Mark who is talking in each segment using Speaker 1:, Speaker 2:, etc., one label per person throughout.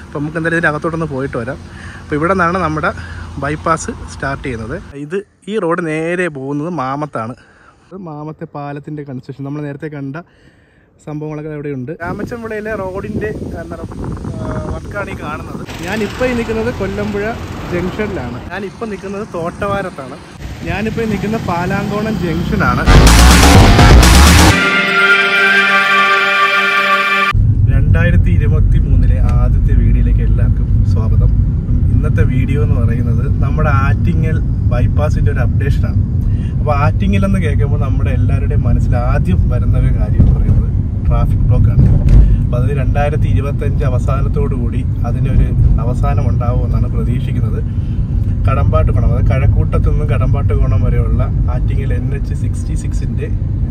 Speaker 1: അപ്പോൾ നമുക്ക് എന്തായാലും ഇതിൻ്റെ അകത്തോട്ടൊന്ന് പോയിട്ട് വരാം അപ്പോൾ ഇവിടെ നിന്നാണ് നമ്മുടെ ബൈപ്പാസ് സ്റ്റാർട്ട് ചെയ്യുന്നത് ഇത് ഈ റോഡ് നേരെ പോകുന്നത് മാമത്താണ് ഇത് മാമത്തെ പാലത്തിൻ്റെ കൺസ്ട്രക്ഷൻ നമ്മൾ നേരത്തെ കണ്ട സംഭവങ്ങളൊക്കെ ഇവിടെയുണ്ട് രാമച്ചമ്പുഴയിലെ റോഡിൻ്റെ എന്താ വർക്കാണ് ഈ കാണുന്നത് ഞാനിപ്പോൾ ഈ നിൽക്കുന്നത് കൊല്ലമ്പുഴ ജംഗ്ഷനിലാണ് ഞാനിപ്പോൾ നിൽക്കുന്നത് തോട്ടവാരത്താണ് ഞാനിപ്പോൾ ഈ നിൽക്കുന്ന പാലാങ്കോണം ജംഗ്ഷനാണ് രണ്ടായിരത്തി ഇരുപത്തി മൂന്നിലെ ആദ്യത്തെ വീഡിയോയിലേക്ക് എല്ലാവർക്കും സ്വാഗതം ഇന്നത്തെ വീഡിയോ എന്ന് പറയുന്നത് നമ്മുടെ ആറ്റിങ്ങൽ ബൈപ്പാസിൻ്റെ ഒരു അപ്ഡേഷനാണ് അപ്പോൾ ആറ്റിങ്ങൽ എന്ന് കേൾക്കുമ്പോൾ നമ്മുടെ എല്ലാവരുടെയും മനസ്സിൽ ആദ്യം വരുന്ന ഒരു കാര്യം എന്ന് പറയുന്നത് ട്രാഫിക് ബ്ലോക്കാണ് അപ്പോൾ അത് രണ്ടായിരത്തി ഇരുപത്തഞ്ച് അവസാനത്തോടു കൂടി അതിനൊരു അവസാനം ഉണ്ടാവുമെന്നാണ് പ്രതീക്ഷിക്കുന്നത് കടമ്പാട്ട് കുണം അതായത് കഴക്കൂട്ടത്തു നിന്നും കടമ്പാട്ട് കുണം വരെയുള്ള ആറ്റിങ്ങൽ എൻ എച്ച് സിക്സ്റ്റി സിക്സിൻ്റെ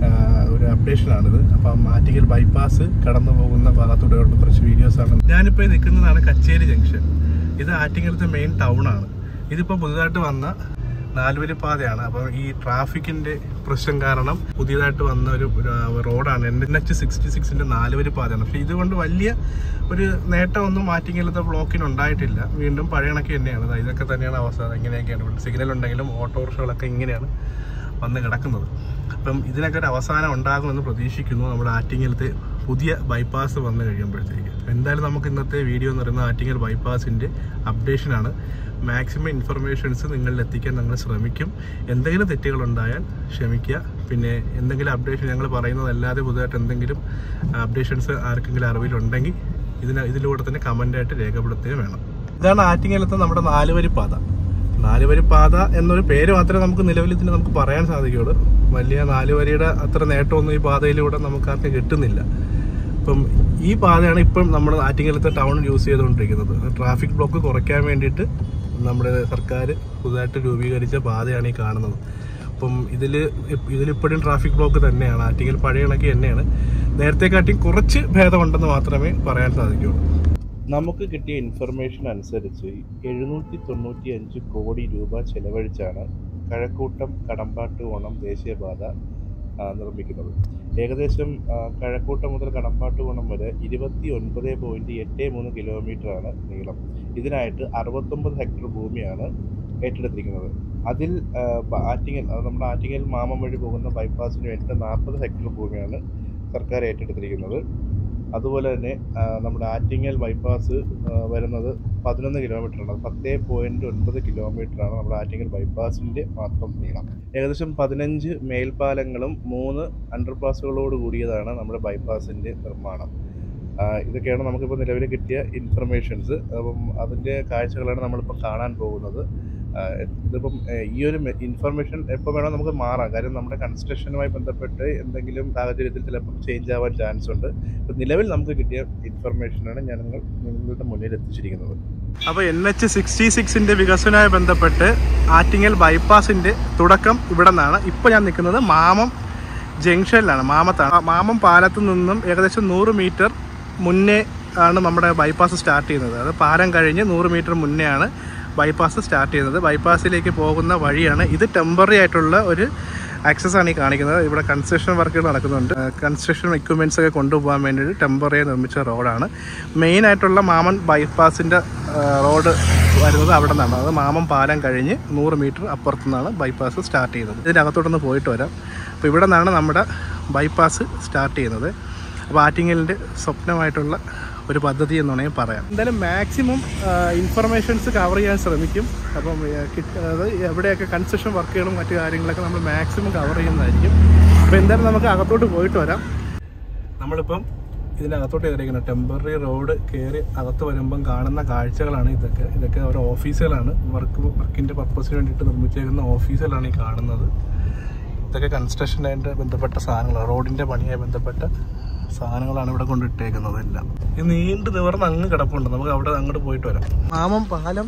Speaker 1: ഒരു അപ്ഡേഷനാണിത് അപ്പം ആറ്റിങ്ങൽ ബൈപ്പാസ് കടന്നു പോകുന്ന ഭാഗത്തൂടെയുള്ള കുറച്ച് വീഡിയോസാണ് ഞാനിപ്പോൾ ഈ നിൽക്കുന്നതാണ് കച്ചേരി ജംഗ്ഷൻ ഇത് ആറ്റിങ്ങലത്തെ മെയിൻ ടൗൺ ആണ് ഇതിപ്പോൾ പുതുതായിട്ട് വന്ന നാലുവരി പാതയാണ് അപ്പം ഈ ട്രാഫിക്കിന്റെ പ്രശ്നം കാരണം പുതിയതായിട്ട് വന്ന ഒരു ഒരു റോഡാണ് എൻ എച്ച് സിക്സ്റ്റി സിക്സിന്റെ നാലുവരി പാതയാണ് പക്ഷെ ഇതുകൊണ്ട് വലിയ ഒരു നേട്ടമൊന്നും മാറ്റിങ്ങലത്തെ ബ്ലോക്കിന് ഉണ്ടായിട്ടില്ല വീണ്ടും പഴയ കണക്ക് തന്നെയാണ് ദാ ഇതൊക്കെ തന്നെയാണ് അവസ്ഥ ഇങ്ങനെയൊക്കെയാണ് സിഗ്നൽ ഉണ്ടെങ്കിലും ഓട്ടോറിക്ഷകളൊക്കെ ഇങ്ങനെയാണ് വന്ന് കിടക്കുന്നത് അപ്പം ഇതിനൊക്കെ ഒരു അവസാനം ഉണ്ടാകുമെന്ന് പ്രതീക്ഷിക്കുന്നു നമ്മുടെ ആറ്റിങ്ങലത്തെ പുതിയ ബൈപ്പാസ് വന്നു കഴിയുമ്പോഴത്തേക്ക് എന്തായാലും നമുക്ക് ഇന്നത്തെ വീഡിയോ എന്ന് പറയുന്നത് ആറ്റിങ്ങൽ ബൈപ്പാസിൻ്റെ അപ്ഡേഷനാണ് മാക്സിമം ഇൻഫർമേഷൻസ് നിങ്ങളിൽ എത്തിക്കാൻ ഞങ്ങൾ ശ്രമിക്കും എന്തെങ്കിലും തെറ്റുകളുണ്ടായാൽ ക്ഷമിക്കുക പിന്നെ എന്തെങ്കിലും അപ്ഡേഷൻ ഞങ്ങൾ പറയുന്നതല്ലാതെ പുതുതായിട്ട് എന്തെങ്കിലും അപ്ഡേഷൻസ് ആർക്കെങ്കിലും അറിവിലുണ്ടെങ്കിൽ ഇതിന് ഇതിലൂടെ തന്നെ കമൻ്റായിട്ട് രേഖപ്പെടുത്തുകയും വേണം ഇതാണ് ആറ്റിങ്ങലത്തെ നമ്മുടെ നാലുവരി പാത നാലുവരി പാത എന്നൊരു പേര് മാത്രമേ നമുക്ക് നിലവിൽ ഇതിന് നമുക്ക് പറയാൻ സാധിക്കുകയുള്ളൂ വലിയ നാലുവരിയുടെ അത്ര നേട്ടമൊന്നും ഈ പാതയിലൂടെ നമുക്ക് ആർക്കും കിട്ടുന്നില്ല അപ്പം ഈ പാതയാണ് ഇപ്പം നമ്മൾ ആറ്റിങ്ങലത്തെ ടൗൺ യൂസ് ചെയ്തുകൊണ്ടിരിക്കുന്നത് ട്രാഫിക് ബ്ലോക്ക് കുറയ്ക്കാൻ വേണ്ടിയിട്ട് നമ്മുടെ സർക്കാർ പുതുതായിട്ട് രൂപീകരിച്ച പാതയാണ് ഈ കാണുന്നത് അപ്പം ഇതിൽ ഇതിലിപ്പോഴും ട്രാഫിക് ബ്ലോക്ക് തന്നെയാണ് ആറ്റിങ്ങൽ പഴയ കണക്ക് തന്നെയാണ് നേരത്തെക്കാട്ടി കുറച്ച് ഭേദമുണ്ടെന്ന് മാത്രമേ പറയാൻ സാധിക്കുകയുള്ളൂ നമുക്ക് കിട്ടിയ ഇൻഫർമേഷൻ അനുസരിച്ച് എഴുന്നൂറ്റി തൊണ്ണൂറ്റി അഞ്ച് കോടി രൂപ ചെലവഴിച്ചാണ് കഴക്കൂട്ടം കടമ്പാട്ട് ഓണം ദേശീയപാത ആ, നിർമ്മിക്കുന്നത് ഏകദേശം ആ, കഴക്കൂട്ടം മുതൽ കടമ്പാട്ട് ഓണം വരെ ഇരുപത്തി ഒൻപത് പോയിന്റ് എട്ട് മൂന്ന് കിലോമീറ്ററാണ് നീളം ഇതിനായിട്ട് അറുപത്തൊമ്പത് ഹെക്ടർ ഭൂമിയാണ് ഏറ്റെടുത്തിരിക്കുന്നത് അതിൽ ആ, ബ- ആറ്റിങ്ങൽ അത് നമ്മുടെ ആറ്റിങ്ങൽ മാമം വഴി പോകുന്ന ബൈപ്പാസിന് വേണ്ടിയിട്ട് നാൽപ്പത് ഹെക്ടർ ഭൂമിയാണ് സർക്കാർ ഏറ്റെടുത്തിരിക്കുന്നത് അതുപോലെ തന്നെ ആ, നമ്മുടെ ആറ്റിങ്ങൽ ബൈപ്പാസ് ആ, വരുന്നത് പതിനൊന്ന് കിലോമീറ്ററാണ് പത്ത് പോയിന്റ് ഒൻപത് കിലോമീറ്ററാണ് നമ്മുടെ ആറ്റിങ്ങൽ ബൈപ്പാസിൻ്റെ മാത്രം നീളം ഏകദേശം പതിനഞ്ച് മേൽപ്പാലങ്ങളും മൂന്ന് അണ്ടർപാസുകളോട് കൂടിയതാണ് നമ്മുടെ ബൈപ്പാസിൻ്റെ നിർമ്മാണം ആ, ഇതൊക്കെയാണ് നമുക്കിപ്പോൾ നിലവിൽ കിട്ടിയ ഇൻഫർമേഷൻസ് അപ്പം അതിൻ്റെ കാഴ്ചകളാണ് നമ്മളിപ്പോൾ കാണാൻ പോകുന്നത് ആ, ഇതിപ്പം ഏ, ഈ ഒരു ഇൻഫർമേഷൻ എപ്പോൾ വേണോ നമുക്ക് മാറാം കാര്യം നമ്മുടെ കൺസ്ട്രക്ഷനുമായി ബന്ധപ്പെട്ട് എന്തെങ്കിലും സാഹചര്യത്തിൽ ചിലപ്പം ചേഞ്ച് ആവാൻ ചാൻസ് ഉണ്ട് ഇപ്പം നിലവിൽ നമുക്ക് കിട്ടിയ ഇൻഫർമേഷനാണ് ഞാൻ നിങ്ങൾ നിങ്ങളുടെ മുന്നിൽ എത്തിച്ചിരിക്കുന്നത് അപ്പോൾ എൻ എച്ച് സിക്സ്റ്റി സിക്സിൻ്റെ വികസനവുമായി ബന്ധപ്പെട്ട് ആറ്റിങ്ങൽ ബൈപ്പാസിൻ്റെ തുടക്കം ഇവിടെ നിന്നാണ് ഇപ്പോൾ ഞാൻ നിൽക്കുന്നത് മാമം ജംഗ്ഷനിലാണ് മാമത്താണ് ആ മാമം പാലത്ത് നിന്നും ഏകദേശം നൂറ് മീറ്റർ മുന്നേ ആണ് നമ്മുടെ ബൈപ്പാസ് സ്റ്റാർട്ട് ചെയ്യുന്നത് അത് പാലം കഴിഞ്ഞ് നൂറ് മീറ്റർ മുന്നേ ആണ് ബൈപ്പാസ് സ്റ്റാർട്ട് ചെയ്യുന്നത് ബൈപ്പാസിലേക്ക് പോകുന്ന വഴിയാണ് ഇത് ടെമ്പററി ആയിട്ടുള്ള ഒരു ആക്സസ് ആണ് ഈ കാണിക്കുന്നത് ഇവിടെ കൺസ്ട്രക്ഷൻ വർക്കുകൾ നടക്കുന്നുണ്ട് കൺസ്ട്രക്ഷൻ എക്യുപ്മെൻറ്റ്സ് ഒക്കെ കൊണ്ടുപോകാൻ വേണ്ടിയിട്ട് ടെമ്പററി നിർമ്മിച്ച റോഡാണ് മെയിൻ ആയിട്ടുള്ള മാമൻ ബൈപ്പാസിൻ്റെ റോഡ് വരുന്നത് അവിടെ നിന്നാണ് അത് മാമം പാലം കഴിഞ്ഞ് നൂറ് മീറ്റർ അപ്പുറത്തു നിന്നാണ് ബൈപ്പാസ് സ്റ്റാർട്ട് ചെയ്യുന്നത് ഇതിനകത്തോട്ടൊന്ന് പോയിട്ട് വരാം അപ്പോൾ ഇവിടെ നിന്നാണ് നമ്മുടെ ബൈപ്പാസ് സ്റ്റാർട്ട് ചെയ്യുന്നത് അപ്പോൾ ആറ്റിങ്ങലിൻ്റെ സ്വപ്നമായിട്ടുള്ള ഒരു പദ്ധതി എന്ന് വേണമെങ്കിൽ പറയാം എന്തായാലും മാക്സിമം ഇൻഫർമേഷൻസ് കവർ ചെയ്യാൻ ശ്രമിക്കും അപ്പം ആ, കിട്ട- അത് എവിടെയൊക്കെ കൺസ്ട്രക്ഷൻ വർക്കുകളും മറ്റു കാര്യങ്ങളൊക്കെ നമ്മൾ മാക്സിമം കവർ ചെയ്യുന്നതായിരിക്കും അപ്പോൾ എന്തായാലും നമുക്ക് അകത്തോട്ട് പോയിട്ട് വരാം നമ്മളിപ്പം ഇതിനകത്തോട്ട് കയറിയിരിക്കുന്നത് ടെമ്പററി റോഡ് കയറി അകത്ത് വരുമ്പം കാണുന്ന കാഴ്ചകളാണ് ഇതൊക്കെ ഇതൊക്കെ ഓരോ ഓഫീസുകളാണ് വർക്ക് വർക്കിൻ്റെ പർപ്പസിന് വേണ്ടിയിട്ട് നിർമ്മിച്ചേക്കുന്ന ഓഫീസുകളാണ് ഈ കാണുന്നത് ഇതൊക്കെ കൺസ്ട്രക്ഷനായിട്ട് ബന്ധപ്പെട്ട സാധനങ്ങളാണ് റോഡിൻ്റെ പണിയായി ബന്ധപ്പെട്ട സാധനങ്ങളാണ് ഇവിടെ കൊണ്ടിട്ടേക്കുന്നത് എല്ലാം ഇത് നീണ്ടു നിവർന്ന് അങ്ങ് കിടപ്പുണ്ട് നമുക്ക് അവിടെ അങ്ങോട്ട് പോയിട്ട് വരാം മാമം പാലം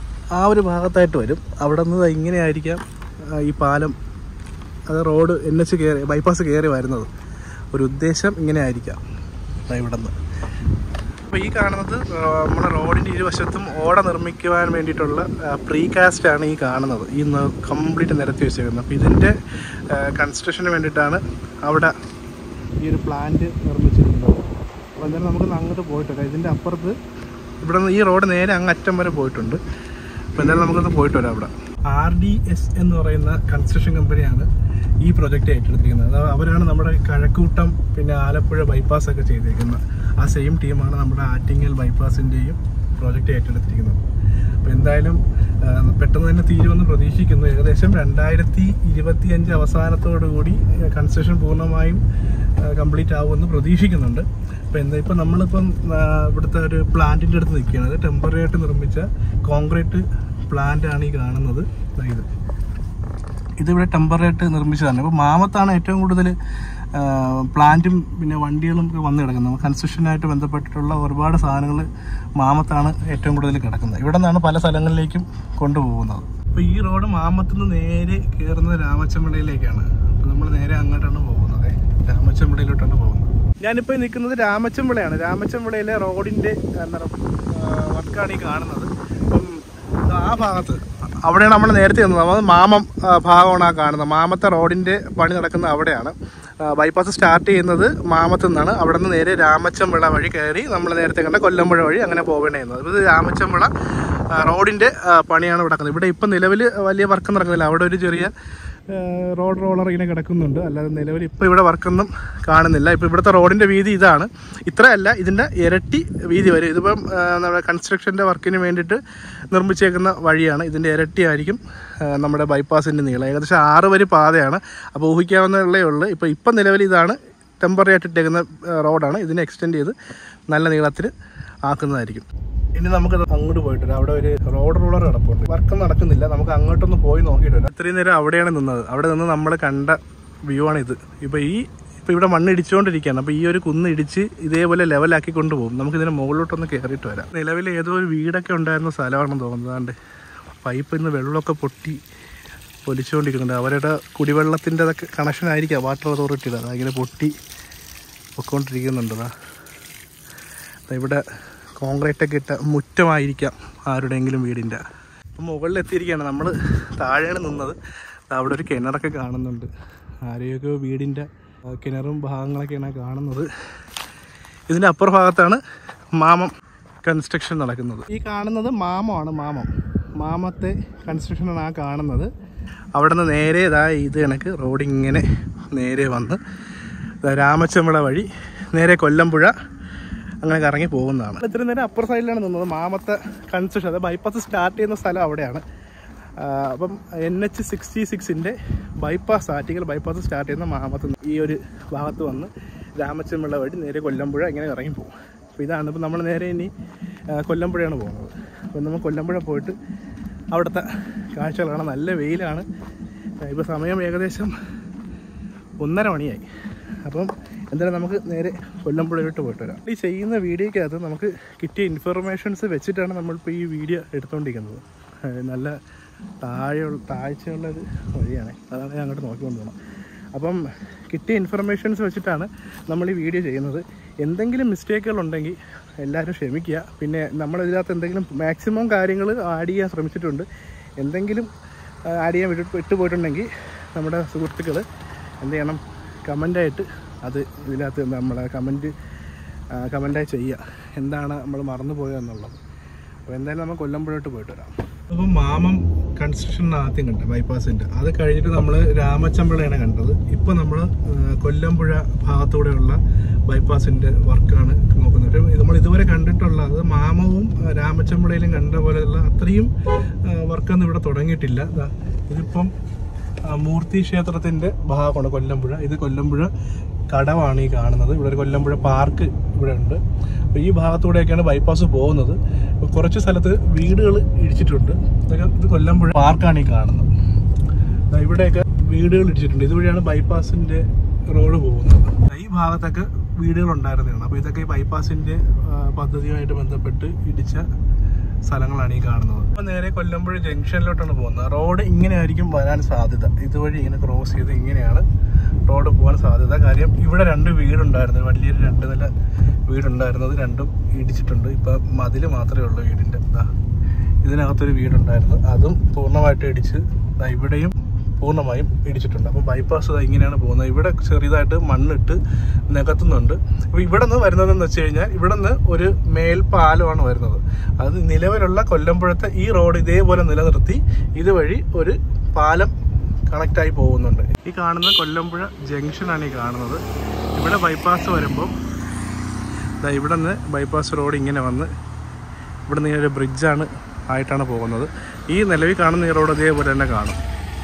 Speaker 1: ആ ഒരു ഭാഗത്തായിട്ട് വരും അവിടെ നിന്ന് ഇങ്ങനെ ആയിരിക്കാം ആ, ഈ പാലം അത് റോഡ് എൻ എച്ച് കയറി ബൈപ്പാസ് കയറി വരുന്നത് ഒരു ഉദ്ദേശം ഇങ്ങനെ ആയിരിക്കാം ദാ ഇവിടെ നിന്ന് അപ്പോൾ ഈ കാണുന്നത് ആ, നമ്മുടെ റോഡിൻ്റെ ഇരുവശത്തും ഓട നിർമ്മിക്കുവാൻ വേണ്ടിയിട്ടുള്ള പ്രീ കാസ്റ്റ് ആണ് ഈ കാണുന്നത് ഈ കംപ്ലീറ്റ് നിരത്തി വെച്ചേക്കുന്നത് അപ്പോൾ ഇതിൻ്റെ കൺസ്ട്രക്ഷന് വേണ്ടിയിട്ടാണ് അവിടെ ഈ ഒരു പ്ലാന്റ് നിർമ്മിച്ചിരിക്കുന്നത് അപ്പോൾ എന്തായാലും നമുക്ക് അങ്ങോട്ട് പോയിട്ട് വരാം ഇതിൻ്റെ അപ്പുറത്ത് ഇവിടെ നിന്ന് ഈ റോഡ് നേരെ അങ്ങ് അറ്റം വരെ പോയിട്ടുണ്ട് അപ്പോൾ എന്തായാലും നമുക്കൊന്ന് പോയിട്ട് വരാം അവിടെ ആർ ഡി എസ് എന്ന് പറയുന്ന കൺസ്ട്രക്ഷൻ കമ്പനിയാണ് ഈ പ്രൊജക്റ്റ് ഏറ്റെടുത്തിരിക്കുന്നത് അത് അവരാണ് നമ്മുടെ കഴക്കൂട്ടം പിന്നെ ആലപ്പുഴ ബൈപ്പാസ് ഒക്കെ ചെയ്തിരിക്കുന്നത് ആ സെയിം ടീമാണ് നമ്മുടെ ആറ്റിങ്ങൽ ബൈപ്പാസിൻ്റെയും പ്രോജക്റ്റ് ഏറ്റെടുത്തിരിക്കുന്നത് അപ്പോൾ എന്തായാലും ആ, പെട്ടെന്ന് തന്നെ തീരുമെന്ന് പ്രതീക്ഷിക്കുന്നു ഏകദേശം രണ്ടായിരത്തി ഇരുപത്തി അഞ്ച് അവസാനത്തോടു കൂടി കൺസ്ട്രക്ഷൻ പൂർണ്ണമായും കംപ്ലീറ്റ് ആവുമെന്ന് പ്രതീക്ഷിക്കുന്നുണ്ട് അപ്പോൾ എന്താ ഇപ്പം നമ്മളിപ്പം ആ, ഇവിടുത്തെ ഒരു പ്ലാന്റിൻ്റെ അടുത്ത് നിൽക്കുകയാണ് അത് ടെമ്പററി ആയിട്ട് നിർമ്മിച്ച കോൺക്രീറ്റ് പ്ലാന്റ് ആണ് ഈ കാണുന്നത് ദാ ഇത് ഇതിവിടെ ടെമ്പററി ആയിട്ട് നിർമ്മിച്ചതാണ് അപ്പോൾ മാമത്താണ് ഏറ്റവും കൂടുതൽ പ്ലാന്റും പിന്നെ വണ്ടികളും ഒക്കെ വന്ന് കിടക്കുന്നത് കൺസ്ട്രക്ഷനായിട്ട് ബന്ധപ്പെട്ടിട്ടുള്ള ഒരുപാട് സാധനങ്ങൾ മാമത്താണ് ഏറ്റവും കൂടുതൽ കിടക്കുന്നത് ഇവിടെ നിന്നാണ് പല സ്ഥലങ്ങളിലേക്കും കൊണ്ടുപോകുന്നത് അപ്പോൾ ഈ റോഡ് മാമത്ത് നിന്ന് നേരെ കയറുന്നത് രാമച്ചമ്പളയിലേക്കാണ് അപ്പോൾ നമ്മൾ നേരെ അങ്ങോട്ടാണ് പോകുന്നത് രാമച്ചമ്പളയിലോട്ടാണ് പോകുന്നത് ഞാനിപ്പോൾ നിൽക്കുന്നത് രാമച്ചമ്പിളയാണ് രാമച്ചമ്പിളയിലെ റോഡിൻ്റെ എന്താ വർക്കാണ് ഈ കാണുന്നത് അപ്പം ആ ഭാഗത്ത് അവിടെയാണ് നമ്മൾ നേരത്തെ നിന്നത് അത് മാമം ആ, ഭാഗമാണ് ആ കാണുന്നത് മാമത്തെ റോഡിൻ്റെ പണി നടക്കുന്നത് അവിടെയാണ് ആ, ബൈപ്പാസ് സ്റ്റാർട്ട് ചെയ്യുന്നത് മാമത്ത് നിന്നാണ് അവിടെ നിന്ന് നേരെ രാമച്ചമ്പിള വഴി കയറി നമ്മൾ നേരത്തെ കണ്ട കൊല്ലമ്പുഴ വഴി അങ്ങനെ പോവേണ്ടി ചെയ്യുന്നത് ഇത് രാമച്ചമ്പിള ആ, റോഡിൻ്റെ ആ, പണിയാണ് ഇവിടെ നടക്കുന്നത് ഇവിടെ ഇപ്പം നിലവിൽ വലിയ വർക്ക് നടക്കുന്നില്ല അവിടെ ഒരു ചെറിയ റോഡ് റോളർ ഇങ്ങനെ കിടക്കുന്നുണ്ട് അല്ലാതെ നിലവിൽ ഇപ്പോൾ ഇവിടെ വർക്കൊന്നും കാണുന്നില്ല ഇപ്പോൾ ഇവിടുത്തെ റോഡിൻ്റെ വീതി ഇതാണ് ഇത്രയല്ല ഇതിൻ്റെ ഇരട്ടി വീതി വരും ഇതിപ്പം ആ, നമ്മുടെ കൺസ്ട്രക്ഷൻ്റെ വർക്കിന് വേണ്ടിയിട്ട് നിർമ്മിച്ചേക്കുന്ന വഴിയാണ് ഇതിൻ്റെ ഇരട്ടി ആയിരിക്കും ആ, നമ്മുടെ ബൈപ്പാസിൻ്റെ നീളം ഏകദേശം ആറ് വരി പാതയാണ് അപ്പോൾ ഊഹിക്കാവുന്നതേ ഉള്ളൂ ഇപ്പോൾ ഇപ്പം നിലവിൽ ഇതാണ് ടെമ്പററി ആയിട്ട് ഇട്ടേക്കുന്ന ആ, റോഡാണ് ഇതിനെ എക്സ്റ്റെൻഡ് ചെയ്ത് നല്ല നീളത്തിൽ ആക്കുന്നതായിരിക്കും ഇനി നമുക്ക് അങ്ങോട്ട് പോയിട്ട് വരാം. അവിടെ ഒരു റോഡ് റോളർ കിടപ്പുണ്ട് വർക്ക് നടക്കുന്നില്ല നമുക്ക് അങ്ങോട്ടൊന്ന് പോയി നോക്കിയിട്ട് വരാം ഇത്രയും നേരം അവിടെയാണ് നിന്നത് അവിടെ നിന്ന് നമ്മൾ കണ്ട വ്യൂ ആണ് ഇത് ഇപ്പോൾ ഈ ഇപ്പോൾ ഇവിടെ മണ്ണ് ഇടിച്ചുകൊണ്ടിരിക്കുകയാണ് അപ്പോൾ ഈ ഒരു കുന്ന് ഇടിച്ച് ഇതേപോലെ ലെവലാക്കി കൊണ്ടുപോകും നമുക്ക് ഇതിന് മുകളിലോട്ടൊന്ന് കയറിയിട്ട് വരാം നിലവിൽ ഏതോ ഒരു വീടൊക്കെ ഉണ്ടായിരുന്ന സ്ഥലമാണെന്ന് തോന്നുന്നത് അതുകൊണ്ട് പൈപ്പിൽ നിന്ന് വെള്ളമൊക്കെ പൊട്ടി പൊലിച്ചുകൊണ്ടിരിക്കുന്നുണ്ട് അവരുടെ കുടിവെള്ളത്തിൻ്റെതൊക്കെ കണക്ഷൻ ആയിരിക്കാം വാട്ടർ അതോറിറ്റിയുടെ അതിങ്ങനെ പൊട്ടി പൊക്കോണ്ടിരിക്കുന്നുണ്ടതാ ദാ ഇവിടെ കോൺക്രീറ്റ് ഒക്കെ ഇട്ട മുറ്റമായിരിക്കാം ആരുടെയെങ്കിലും വീടിൻ്റെ അപ്പം മുകളിൽ എത്തിയിരിക്കുകയാണ് നമ്മൾ താഴെയാണ് നിന്നത് ദാ അവിടെ ഒരു കിണറൊക്കെ കാണുന്നുണ്ട് ആരെയൊക്കെ വീടിൻ്റെ ആ, കിണറും ഭാഗങ്ങളൊക്കെയാണ് കാണുന്നത് ഇതിൻ്റെ അപ്പുറ ഭാഗത്താണ് മാമം കൺസ്ട്രക്ഷൻ നടക്കുന്നത് ഈ കാണുന്നത് മാമമാണ് മാമം മാമത്തെ കൺസ്ട്രക്ഷനാണ് ആ കാണുന്നത് അവിടെ നിന്ന് നേരെ ഇതാ ഇത് കണക്ക് റോഡ് ഇങ്ങനെ നേരെ വന്ന് ദാ രാമച്ചമ്പള വഴി നേരെ കൊല്ലമ്പുഴ അങ്ങനെ കറങ്ങി പോകുന്നതാണ് ഇത്രയും നേരം അപ്പുറ സൈഡിലാണ് നിന്നത് മാമത്തെ കൺസ്ട്രക്ഷൻ അത് ബൈപ്പാസ് സ്റ്റാർട്ട് ചെയ്യുന്ന സ്ഥലം അവിടെയാണ് ആ, അപ്പം എൻ എച്ച് സിക്സ്റ്റി സിക്സിൻ്റെ ബൈപ്പാസ് ആറ്റിക്കൽ ബൈപ്പാസ് സ്റ്റാർട്ട് ചെയ്യുന്ന മാമത്ത് നിന്ന് ഈ ഒരു ഭാഗത്ത് വന്ന് രാമച്ചമ്പിള്ള വഴി നേരെ കൊല്ലമ്പുഴ ഇങ്ങനെ ഇറങ്ങി പോകും അപ്പോൾ ഇതാണ് ഇപ്പം നമ്മൾ നേരെ ഇനി ആ, കൊല്ലമ്പുഴയാണ് പോകുന്നത് അപ്പം നമ്മൾ കൊല്ലമ്പുഴ പോയിട്ട് അവിടുത്തെ കാഴ്ചകളാണ് നല്ല വെയിലാണ് ഇപ്പോൾ സമയം ഏകദേശം ഒന്നര മണിയായി അപ്പം എന്തായാലും നമുക്ക് നേരെ കൊല്ലമ്പുഴയിലോട്ട് പോയിട്ട് വരാം ഈ ചെയ്യുന്ന വീഡിയോക്കകത്ത് നമുക്ക് കിട്ടിയ ഇൻഫർമേഷൻസ് വെച്ചിട്ടാണ് നമ്മളിപ്പോൾ ഈ വീഡിയോ എടുത്തുകൊണ്ടിരിക്കുന്നത് ഏഹ് നല്ല താഴെയുള്ള താഴ്ചയുള്ള ഒരു വഴിയാണ് അതാണ് ഞാൻ അങ്ങോട്ട് നോക്കിക്കൊണ്ട് പോകണം അപ്പം കിട്ടിയ ഇൻഫർമേഷൻസ് വെച്ചിട്ടാണ് നമ്മൾ ഈ വീഡിയോ ചെയ്യുന്നത് എന്തെങ്കിലും മിസ്റ്റേക്കുകൾ ഉണ്ടെങ്കിൽ എല്ലാവരും ക്ഷമിക്കുക പിന്നെ നമ്മളിതിനകത്ത് എന്തെങ്കിലും മാക്സിമം കാര്യങ്ങൾ ആഡ് ചെയ്യാൻ ശ്രമിച്ചിട്ടുണ്ട് എന്തെങ്കിലും ആഡ് ചെയ്യാൻ വിട്ടു വിട്ടുപോയിട്ടുണ്ടെങ്കിൽ നമ്മുടെ സുഹൃത്തുക്കൾ എന്ത് ചെയ്യണം കമൻ്റായിട്ട് അത് ഇതിനകത്ത് നമ്മളെ കമൻറ്റ് കമൻ്റായി ചെയ്യുക എന്താണ് നമ്മൾ മറന്നു പോയതെന്നുള്ളത് അപ്പോൾ എന്തായാലും നമ്മൾ കൊല്ലമ്പുഴോട്ട് പോയിട്ട് വരാം അപ്പോൾ മാമം കൺസ്ട്രക്ഷൻ ആദ്യം കണ്ടത് ബൈപ്പാസിൻ്റെ അത് കഴിഞ്ഞിട്ട് നമ്മൾ രാമച്ചമ്പളയാണ് കണ്ടത് ഇപ്പോൾ നമ്മൾ കൊല്ലമ്പുഴ ഭാഗത്തൂടെയുള്ള ബൈപ്പാസിൻ്റെ വർക്കാണ് നോക്കുന്നത് ഒരു നമ്മൾ ഇതുവരെ കണ്ടിട്ടുള്ളത് മാമവും ആ, രാമച്ചമ്പളയിലും കണ്ട പോലെയുള്ള അത്രയും വർക്കൊന്നും ഇവിടെ തുടങ്ങിയിട്ടില്ല ദാ ഇതിപ്പം ആ, മൂർത്തി ക്ഷേത്രത്തിന്റെ ഭാഗമാണ് കൊല്ലമ്പുഴ ഇത് കൊല്ലമ്പുഴ കടവാണ് ഈ കാണുന്നത് ഇവിടെ ഒരു കൊല്ലമ്പുഴ പാർക്ക് ഇവിടെ ഉണ്ട് അപ്പോൾ ഈ ഭാഗത്തൂടെയൊക്കെയാണ് ബൈപ്പാസ് പോകുന്നത് അപ്പോൾ കുറച്ച് സ്ഥലത്ത് വീടുകൾ ഇടിച്ചിട്ടുണ്ട് ഇതൊക്കെ ഇത് കൊല്ലമ്പുഴ പാർക്കാണ് ഈ കാണുന്നത് ദാ ഇവിടെയൊക്കെ വീടുകൾ ഇടിച്ചിട്ടുണ്ട് ഇതുവഴിയാണ് ബൈപ്പാസിന്റെ റോഡ് പോകുന്നത് ദാ ഈ ഭാഗത്തൊക്കെ വീടുകൾ ഉണ്ടായിരുന്നതാണ് അപ്പോൾ ഇതൊക്കെ ഈ ബൈപ്പാസിന്റെ ആ, പദ്ധതിയുമായിട്ട് ബന്ധപ്പെട്ട് ഇടിച്ച സ്ഥലങ്ങളാണ് ഈ കാണുന്നത് അപ്പോൾ നേരെ കൊല്ലമ്പുഴ ജംഗ്ഷനിലോട്ടാണ് പോകുന്നത് റോഡ് ഇങ്ങനെ ആയിരിക്കും വരാൻ സാധ്യത ഇതുവഴി ഇങ്ങനെ ക്രോസ് ചെയ്ത് ഇങ്ങനെയാണ് റോഡ് പോകാൻ സാധ്യത കാര്യം ഇവിടെ രണ്ട് വീടുണ്ടായിരുന്നു വലിയൊരു രണ്ട് നില വീടുണ്ടായിരുന്നത് രണ്ടും ഇടിച്ചിട്ടുണ്ട് ഇപ്പം മതിൽ മാത്രമേ ഉള്ളൂ വീടിൻ്റെ ദാ ഇതിനകത്തൊരു വീടുണ്ടായിരുന്നു അതും പൂർണ്ണമായിട്ട് ഇടിച്ച് ദാ ഇവിടെയും പൂർണ്ണമായും ഇടിച്ചിട്ടുണ്ട് അപ്പോൾ ബൈപ്പാസ് ദാ ഇങ്ങനെയാണ് പോകുന്നത് ഇവിടെ ചെറിയതായിട്ട് മണ്ണിട്ട് നികത്തുന്നുണ്ട് അപ്പോൾ ഇവിടെ നിന്ന് വരുന്നതെന്ന് വെച്ച് കഴിഞ്ഞാൽ ഇവിടെ നിന്ന് ഒരു മേൽപ്പാലമാണ് വരുന്നത് അത് നിലവിലുള്ള കൊല്ലമ്പുഴത്തെ ഈ റോഡ് ഇതേപോലെ നിലനിർത്തി ഇതുവഴി ഒരു പാലം കണക്റ്റായി പോകുന്നുണ്ട് ഈ കാണുന്ന കൊല്ലമ്പുഴ ജംഗ്ഷനാണ് ഈ കാണുന്നത് ഇവിടെ ബൈപ്പാസ് വരുമ്പം ദാ ഇവിടെ നിന്ന് ബൈപ്പാസ് റോഡ് ഇങ്ങനെ വന്ന് ഇവിടെ നിന്ന് ഒരു ബ്രിഡ്ജാണ് ആയിട്ടാണ് പോകുന്നത് ഈ നിലവിൽ കാണുന്ന ഈ റോഡ് ഇതേപോലെ തന്നെ കാണും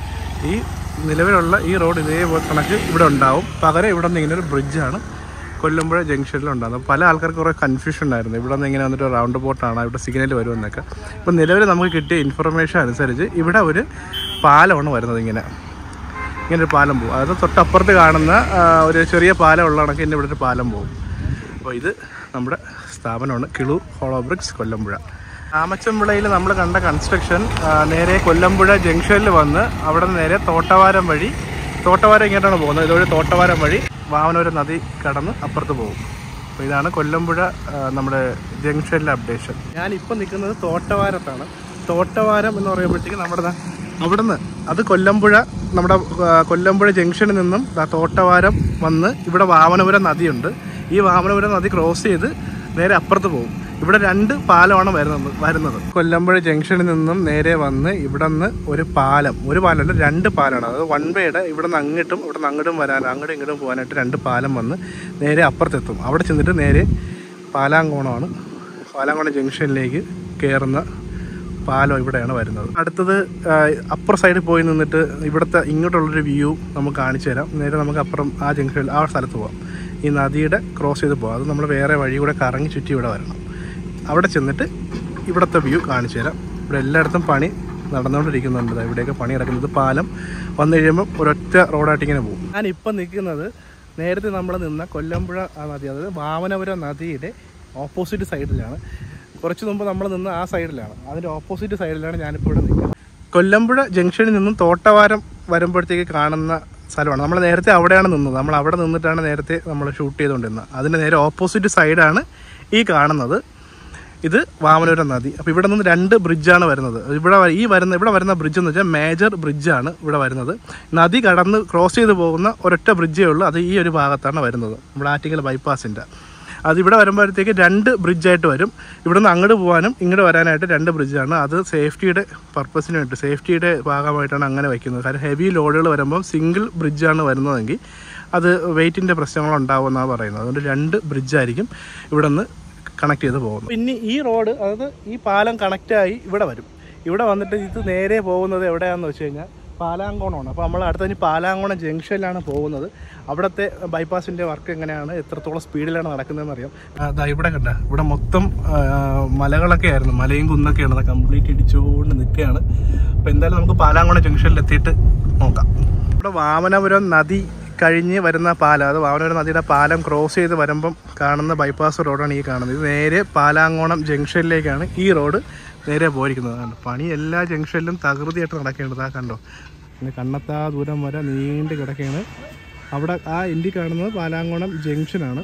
Speaker 1: ഈ നിലവിലുള്ള ഈ റോഡ് ഇതേപോലെ കണക്ക് ഇവിടെ ഉണ്ടാവും പകരം ഇവിടെ നിന്ന് ഇങ്ങനെ ഒരു ബ്രിഡ്ജാണ് കൊല്ലമ്പുഴ ജംഗ്ഷനിൽ ഉണ്ടാകുന്നത് പല ആൾക്കാർക്ക് കുറേ കൺഫ്യൂഷൻ ഉണ്ടായിരുന്നു ഇവിടെ നിന്ന് ഇങ്ങനെ വന്നിട്ട് റൗണ്ട് ബോട്ടാണ് ഇവിടെ സിഗ്നൽ വരുമെന്നൊക്കെ ഇപ്പം നിലവിൽ നമുക്ക് കിട്ടിയ ഇൻഫർമേഷൻ അനുസരിച്ച് ഇവിടെ ഒരു പാലമാണ് വരുന്നത് ഇങ്ങനെ ഇങ്ങനെ ഒരു പാലം പോകും അതായത് തൊട്ടപ്പുറത്ത് കാണുന്ന ആ, ഒരു ചെറിയ പാലം ഉള്ള കണക്ക് തന്നെ ഇവിടെ ഒരു പാലം പോകും അപ്പോൾ ഇത് നമ്മുടെ സ്ഥാപനമാണ് കിളൂർ ഹോളോ ബ്രിക്സ് കൊല്ലമ്പുഴ ആമച്ചമ്പിളയിൽ നമ്മൾ കണ്ട കൺസ്ട്രക്ഷൻ ആ, നേരെ കൊല്ലമ്പുഴ ജംഗ്ഷനിൽ വന്ന് അവിടെ നിന്ന് നേരെ തോട്ടവാരം വഴി തോട്ടവാരം ഇങ്ങോട്ടാണ് പോകുന്നത് ഇതുവഴി തോട്ടവാരം വഴി വാമനപുരം നദി കടന്ന് അപ്പുറത്ത് പോകും അപ്പോൾ ഇതാണ് കൊല്ലമ്പുഴ ആ, നമ്മുടെ ജംഗ്ഷനിലെ അപ്ഡേഷൻ ഞാനിപ്പോൾ നിൽക്കുന്നത് തോട്ടവാരത്താണ് തോട്ടവാരം എന്ന് പറയുമ്പോഴത്തേക്ക് നമ്മുടെ ദാ അവിടുന്ന് അത് കൊല്ലമ്പുഴ നമ്മുടെ ആ, കൊല്ലമ്പുഴ ജംഗ്ഷനിൽ നിന്നും ദാ തോട്ടവാരം വന്ന് ഇവിടെ വാമനപുരം നദിയുണ്ട് ഈ വാമനപുരം നദി ക്രോസ് ചെയ്ത് നേരെ അപ്പുറത്ത് പോകും ഇവിടെ രണ്ട് പാലമാണ് വരുന്നത് വരുന്നത് കൊല്ലമ്പുഴ ജംഗ്ഷനിൽ നിന്നും നേരെ വന്ന് ഇവിടെ നിന്ന് ഒരു പാലം ഒരു പാലമല്ല രണ്ട് പാലമാണ് അതായത് വൺ വേയുടെ ഇവിടെ നിന്ന് അങ്ങോട്ടും ഇവിടെ നിന്ന് അങ്ങോട്ടും വരാൻ അങ്ങോട്ടും ഇങ്ങോട്ടും പോകാനായിട്ട് രണ്ട് പാലം വന്ന് നേരെ അപ്പുറത്തെത്തും അവിടെ ചെന്നിട്ട് നേരെ പാലാങ്കോണമാണ് പാലാങ്കോണം ജംഗ്ഷനിലേക്ക് കയറുന്ന പാലം ഇവിടെയാണ് വരുന്നത് അടുത്തത് ആ, അപ്പുറ സൈഡിൽ പോയി നിന്നിട്ട് ഇവിടുത്തെ ഇങ്ങോട്ടുള്ളൊരു വ്യൂ നമുക്ക് കാണിച്ചു തരാം നേരെ നമുക്ക് അപ്പുറം ആ ജംഗ്ഷനിൽ ആ സ്ഥലത്ത് പോകാം ഈ നദിയുടെ ക്രോസ് ചെയ്ത് പോകാം അത് നമ്മൾ വേറെ വഴി കൂടെ കറങ്ങി ചുറ്റി ഇവിടെ വരണം അവിടെ ചെന്നിട്ട് ഇവിടുത്തെ വ്യൂ കാണിച്ചു തരാം ഇവിടെ എല്ലായിടത്തും പണി നടന്നുകൊണ്ടിരിക്കുന്നുണ്ട് ദാ ഇവിടെയൊക്കെ പണി നടക്കുന്നത് പാലം വന്നു കഴിയുമ്പോൾ ഒരൊറ്റ റോഡായിട്ട് ഇങ്ങനെ പോകും ഞാനിപ്പം നിൽക്കുന്നത് നേരത്തെ നമ്മൾ നിന്ന കൊല്ലമ്പുഴ ആ നദി അതായത് വാമനപുരം നദിയുടെ ഓപ്പോസിറ്റ് സൈഡിലാണ് കുറച്ച് മുമ്പ് നമ്മൾ നിന്ന് ആ സൈഡിലാണ് അതിൻ്റെ ഓപ്പോസിറ്റ് സൈഡിലാണ് ഞാനിപ്പോൾ ഇവിടെ നിൽക്കുന്നത് കൊല്ലമ്പുഴ ജംഗ്ഷനിൽ നിന്നും തോട്ടവാരം വരുമ്പോഴത്തേക്ക് കാണുന്ന സ്ഥലമാണ് നമ്മൾ നേരത്തെ അവിടെയാണ് നിന്നത് നമ്മൾ അവിടെ നിന്നിട്ടാണ് നേരത്തെ നമ്മൾ ഷൂട്ട് ചെയ്തുകൊണ്ടിരുന്നത് അതിൻ്റെ നേരെ ഓപ്പോസിറ്റ് സൈഡാണ് ഈ കാണുന്നത് ഇത് വാമനപുരം നദി അപ്പോൾ ഇവിടെ നിന്ന് രണ്ട് ബ്രിഡ്ജാണ് വരുന്നത് ഇവിടെ വ- ഈ വരുന്ന ഇവിടെ വരുന്ന ബ്രിഡ്ജ് എന്ന് വെച്ചാൽ മേജർ ബ്രിഡ്ജാണ് ഇവിടെ വരുന്നത് നദി കടന്ന് ക്രോസ് ചെയ്ത് പോകുന്ന ഒരൊറ്റ ബ്രിഡ്ജേ ഉള്ളൂ അത് ഈ ഒരു ഭാഗത്താണ് വരുന്നത് നമ്മുടെ ആറ്റിങ്ങൽ ബൈപ്പാസിൻ്റെ അത് ഇവിടെ വരുമ്പോഴത്തേക്ക് രണ്ട് ബ്രിഡ്ജായിട്ട് വരും ഇവിടെ നിന്ന് അങ്ങോട്ട് പോകാനും ഇങ്ങോട്ട് വരാനായിട്ട് രണ്ട് ബ്രിഡ്ജാണ് അത് സേഫ്റ്റിയുടെ പർപ്പസിന് വേണ്ടി സേഫ്റ്റിയുടെ ഭാഗമായിട്ടാണ് അങ്ങനെ വയ്ക്കുന്നത് കാരണം ഹെവി ലോഡുകൾ വരുമ്പം സിംഗിൾ ബ്രിഡ്ജാണ് വരുന്നതെങ്കിൽ അത് വെയിറ്റിൻ്റെ പ്രശ്നങ്ങളുണ്ടാവുമെന്നാണ് പറയുന്നത് അതുകൊണ്ട് രണ്ട് ബ്രിഡ്ജായിരിക്കും ഇവിടെ നിന്ന് കണക്ട് ചെയ്ത് പോകുന്നു പിന്നെ ഈ റോഡ് അതായത് ഈ പാലം കണക്റ്റായി ഇവിടെ വരും ഇവിടെ വന്നിട്ട് ഇത് നേരെ പോകുന്നത് എവിടെയാണെന്ന് വെച്ച് കഴിഞ്ഞാൽ പാലാങ്കോണമാണ് അപ്പോൾ നമ്മൾ അടുത്ത ഇനി പാലാങ്കോണം ജംഗ്ഷനിലാണ് പോകുന്നത് അവിടുത്തെ ബൈപ്പാസിൻ്റെ വർക്ക് എങ്ങനെയാണ് എത്രത്തോളം സ്പീഡിലാണ് നടക്കുന്നതെന്ന് അറിയാം അതാ ഇവിടെ കണ്ട ഇവിടെ മൊത്തം ആ, മലകളൊക്കെ ആയിരുന്നു മലയും കുന്നൊക്കെയാണ് അത് കംപ്ലീറ്റ് ഇടിച്ചുകൊണ്ട് നിൽക്കുകയാണ് അപ്പോൾ എന്തായാലും നമുക്ക് പാലാങ്കോണം ജംഗ്ഷനിൽ എത്തിയിട്ട് നോക്കാം ഇവിടെ വാമനപുരം നദി കഴിഞ്ഞ് വരുന്ന പാലം അത് വാമനപുരം നദിയുടെ പാലം ക്രോസ് ചെയ്ത് വരുമ്പം കാണുന്ന ബൈപ്പാസ് റോഡാണ് ഈ കാണുന്നത് ഇത് നേരെ പാലാങ്കോണം ജംഗ്ഷനിലേക്കാണ് ഈ റോഡ് നേരെ പോയിരിക്കുന്നത് കണ്ടോ പണി എല്ലാ ജംഗ്ഷനിലും തകൃതിയായിട്ട് നടക്കേണ്ടത് ആ കണ്ടോ പിന്നെ കണ്ണത്താ ദൂരം വരെ നീണ്ട് കിടക്കുകയാണ് അവിടെ ആ എൻഡി കാണുന്നത് പാലാങ്കോണം ജംഗ്ഷനാണ്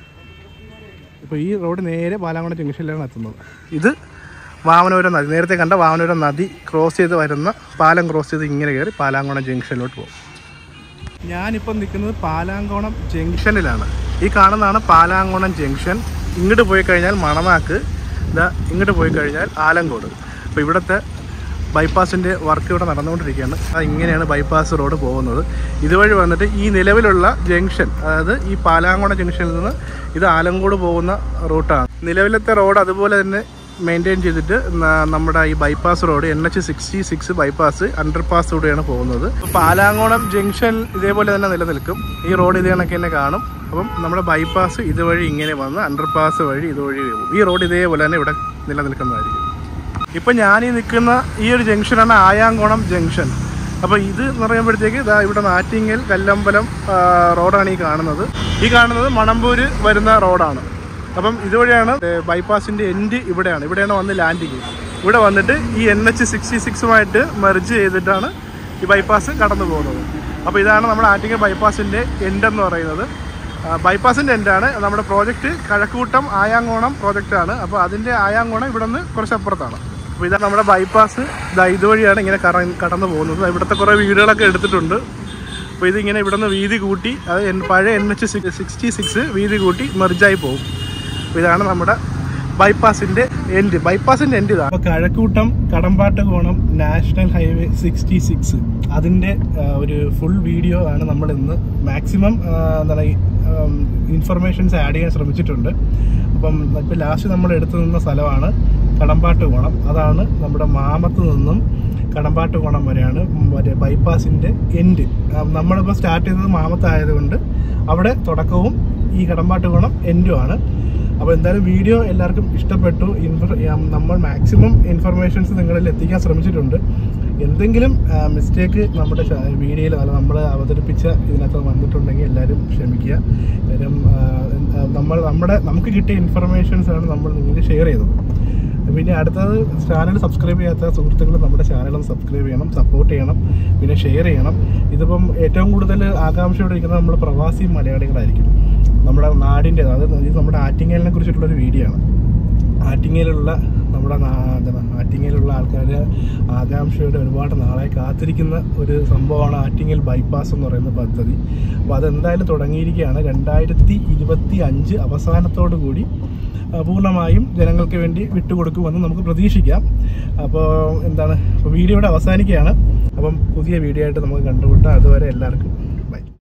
Speaker 1: ഇപ്പോൾ ഈ റോഡ് നേരെ പാലാങ്കോണം ജംഗ്ഷനിലാണ് എത്തുന്നത് ഇത് വാമനപുരം നദി നേരത്തെ കണ്ട വാമനപുരം നദി ക്രോസ് ചെയ്ത് വരുന്ന പാലം ക്രോസ് ചെയ്ത് ഇങ്ങനെ കയറി പാലാങ്കോണം ജംഗ്ഷനിലോട്ട് പോകും ഞാനിപ്പം നിൽക്കുന്നത് പാലാങ്കോണം ജംഗ്ഷനിലാണ് ഈ കാണുന്നതാണ് പാലാങ്കോണം ജംഗ്ഷൻ ഇങ്ങോട്ട് പോയി കഴിഞ്ഞാൽ മണനാക്ക് ഇതാ ഇങ്ങോട്ട് പോയി കഴിഞ്ഞാൽ ആലങ്കോട് അപ്പോൾ ഇവിടുത്തെ ബൈപ്പാസിൻ്റെ വർക്ക് ഇവിടെ നടന്നുകൊണ്ടിരിക്കുകയാണ് അത് ഇങ്ങനെയാണ് ബൈപ്പാസ് റോഡ് പോകുന്നത് ഇതുവഴി വന്നിട്ട് ഈ നിലവിലുള്ള ജംഗ്ഷൻ അതായത് ഈ പാലാങ്കോണം ജംഗ്ഷനിൽ നിന്ന് ഇത് ആലങ്കോട് പോകുന്ന റൂട്ടാണ് നിലവിലത്തെ റോഡ് അതുപോലെ തന്നെ മെയിൻറ്റെയിൻ ചെയ്തിട്ട് ന- നമ്മുടെ ഈ bypass road N H sixty six bypass underpass കൂടെയാണ് പോകുന്നത് അപ്പോൾ പാലാങ്കോണം ജംഗ്ഷൻ ഇതേപോലെ തന്നെ നിലനിൽക്കും ഈ റോഡ് ഇത് കണക്ക് തന്നെ കാണും അപ്പം നമ്മുടെ ബൈപ്പാസ് ഇതുവഴി ഇങ്ങനെ വന്ന് അണ്ടർപാസ് വഴി ഇതുവഴി പോകും ഈ റോഡ് ഇതേപോലെ തന്നെ ഇവിടെ നിലനിൽക്കുന്നതായിരിക്കും ഇപ്പം ഞാൻ ഈ നിൽക്കുന്ന ഈ ഒരു ജംഗ്ഷനാണ് ആയാങ്കോണം ജംഗ്ഷൻ അപ്പോൾ ഇത് എന്ന് പറയുമ്പോഴത്തേക്ക് ഇതാ ഇവിടെ നാറ്റിങ്ങൽ കല്ലമ്പലം ആ, റോഡാണ് ഈ കാണുന്നത് ഈ കാണുന്നത് മണമ്പൂര് വരുന്ന റോഡാണ് അപ്പം ഇതുവഴിയാണ് ബൈപ്പാസിൻ്റെ എൻഡ് ഇവിടെയാണ് ഇവിടെയാണ് വന്ന് ലാൻഡിങ് ഇവിടെ വന്നിട്ട് ഈ എൻ എച്ച് സിക്സ്റ്റി സിക്സുമായിട്ട് മെർജ് ചെയ്തിട്ടാണ് ഈ ബൈപ്പാസ് കടന്നു പോകുന്നത് അപ്പോൾ ഇതാണ് നമ്മുടെ ആറ്റിങ്ങൽ ബൈപ്പാസിൻ്റെ എൻഡ് എന്ന് പറയുന്നത് ബൈപ്പാസിൻ്റെ എൻഡാണ് നമ്മുടെ പ്രോജക്റ്റ് കഴക്കൂട്ടം ആയാങ്കോണം പ്രോജക്റ്റാണ് അപ്പോൾ അതിൻ്റെ ആയാങ്കോണം ഇവിടെ നിന്ന് കുറച്ച് അപ്പുറത്താണ് അപ്പോൾ ഇതാ നമ്മുടെ ബൈപ്പാസ് ഇതാ ഇതുവഴിയാണ് ഇങ്ങനെ കറ കടന്നു പോകുന്നത് ഇവിടുത്തെ കുറേ വീടുകളൊക്കെ എടുത്തിട്ടുണ്ട് അപ്പോൾ ഇതിങ്ങനെ ഇവിടെ നിന്ന് വീതി കൂട്ടി അത് എൻ- പഴയ എൻ എച്ച് സിക്സ്റ്റി സിക്സ് വീതി കൂട്ടി മെർജായി പോകും അപ്പോൾ ഇതാണ് നമ്മുടെ ബൈപ്പാസിൻ്റെ എൻഡ് ബൈപ്പാസിൻ്റെ എൻഡ് ഇതാണ് അപ്പോൾ കഴക്കൂട്ടം കടമ്പാട്ട് കോണം നാഷണൽ ഹൈവേ സിക്സ്റ്റി സിക്സ് അതിൻ്റെ ഒരു ഫുൾ വീഡിയോ ആണ് നമ്മൾ ഇന്ന് മാക്സിമം എന്താണ് ഇൻഫർമേഷൻസ് ആഡ് ചെയ്യാൻ ശ്രമിച്ചിട്ടുണ്ട് അപ്പം ഇപ്പോൾ ലാസ്റ്റ് നമ്മൾ എടുത്തു നിന്ന സ്ഥലമാണ് കടമ്പാട്ട് കോണം അതാണ് നമ്മുടെ മാമത്ത് നിന്നും കടമ്പാട്ട് കോണം വരെയാണ് മറ്റേ ബൈപ്പാസിൻ്റെ എൻഡ് നമ്മളിപ്പോൾ സ്റ്റാർട്ട് ചെയ്തത് മാമത്തായതുകൊണ്ട് അവിടെ തുടക്കവും ഈ കടമ്പാട്ട് കോണം എൻഡുമാണ് അപ്പോൾ എന്തായാലും വീഡിയോ എല്ലാവർക്കും ഇഷ്ടപ്പെട്ടു ഇൻഫർ നമ്മൾ മാക്സിമം ഇൻഫർമേഷൻസ് നിങ്ങളിൽ എത്തിക്കാൻ ശ്രമിച്ചിട്ടുണ്ട് എന്തെങ്കിലും മിസ്റ്റേക്ക് നമ്മുടെ വീഡിയോയിൽ അല്ല നമ്മൾ അവതരിപ്പിച്ച ഇതിനകത്ത് വന്നിട്ടുണ്ടെങ്കിൽ എല്ലാവരും ക്ഷമിക്കുക കാര്യം ആ, ആ, നമ്മൾ നമ്മുടെ നമുക്ക് കിട്ടിയ ഇൻഫർമേഷൻസ് ആണ് നമ്മൾ നിങ്ങൾക്ക് ഷെയർ ചെയ്തത് പിന്നെ അടുത്തത് ചാനൽ സബ്സ്ക്രൈബ് ചെയ്യാത്ത സുഹൃത്തുക്കൾ നമ്മുടെ ചാനൽ ഒന്ന് സബ്സ്ക്രൈബ് ചെയ്യണം സപ്പോർട്ട് ചെയ്യണം പിന്നെ ഷെയർ ചെയ്യണം ഇതിപ്പം ഏറ്റവും കൂടുതൽ ആകാംക്ഷയോടെ ഇരിക്കുന്നത് നമ്മൾ പ്രവാസി മലയാളികളായിരിക്കും നമ്മുടെ നാടിൻ്റെ അതായത് ഇത് നമ്മുടെ ആറ്റിങ്ങലിനെ കുറിച്ചിട്ടുള്ളൊരു വീഡിയോ ആണ് ആറ്റിങ്ങയിലുള്ള നമ്മുടെ നാ- എന്താണ് ആറ്റിങ്ങയിലുള്ള ആൾക്കാർ ആകാംക്ഷയോടെ ഒരുപാട് നാളെ കാത്തിരിക്കുന്ന ഒരു സംഭവമാണ് ആറ്റിങ്ങൽ ബൈപ്പാസ് എന്ന് പറയുന്ന പദ്ധതി അപ്പോൾ അതെന്തായാലും തുടങ്ങിയിരിക്കുകയാണ് രണ്ടായിരത്തി ഇരുപത്തി അഞ്ച് അവസാനത്തോടു കൂടി ആ, പൂർണ്ണമായും ജനങ്ങൾക്ക് വേണ്ടി വിട്ടുകൊടുക്കുമെന്ന് നമുക്ക് പ്രതീക്ഷിക്കാം അപ്പോൾ എന്താണ് അപ്പോൾ വീഡിയോ ഇവിടെ അവസാനിക്കുകയാണ് അപ്പം പുതിയ വീഡിയോ ആയിട്ട് നമുക്ക് കണ്ടുമുട്ടാം അതുവരെ എല്ലാവർക്കും